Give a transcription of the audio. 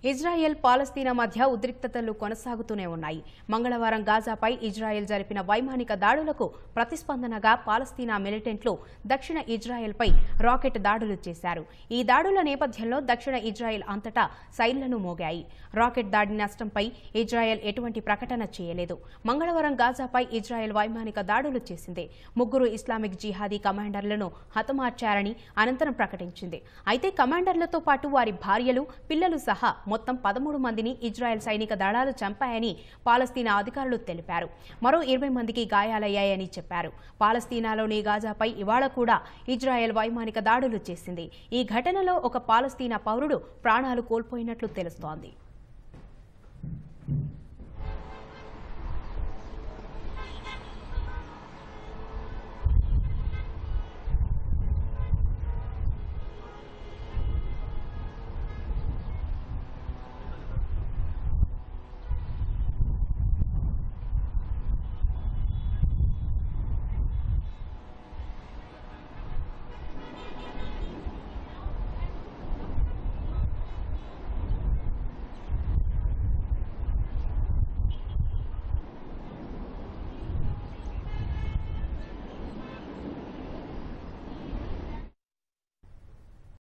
Israel పాలస్తీనా మధ్య ఉద్రిక్తతలు కొనసాగుతూనే ఉన్నాయి మంగళవారం గాజాపై ఇజ్రాయెల్ జరిపిన వైమానిక దాడులకు ప్రతిస్పందనగా పాలస్తీనా మిలిటెంట్లు దక్షిణ ఇజ్రాయెల్పై రాకెట్ దాడులు చేశారు ఈ దాడుల నేపథ్యంలో దక్షిణ ఇజ్రాయెల్ అంతటా సైన్లను మోగాయి రాకెట్ దాడి నష్టంపై ఇజ్రాయెల్ ఎటువంటి ప్రకటన చేయలేదు మంగళవారం గాజాపై ఇజ్రాయెల్ వైమానిక దాడులు చేసింది ముగ్గురు ఇస్లామిక్ జిహాదీ కమాండర్లను హతమార్చారని అనంతరం ప్రకటించింది అయితే కమాండర్లతో పాటు వారి భార్యలు పిల్లలు సహా మొత్తం పదమూడు మందిని ఇజ్రాయెల్ సైనిక దళాలు చంపాయని పాలస్తీనా అధికారులు తెలిపారు మరో ఇరవై మందికి గాయాలయ్యాయని చెప్పారు పాలస్తీనాలోని గాజాపై ఇవాళ కూడా ఇజ్రాయెల్ వైమానిక దాడులు చేసింది ఈ ఘటనలో ఒక పాలస్తీనా పౌరుడు ప్రాణాలు కోల్పోయినట్లు తెలుస్తోంది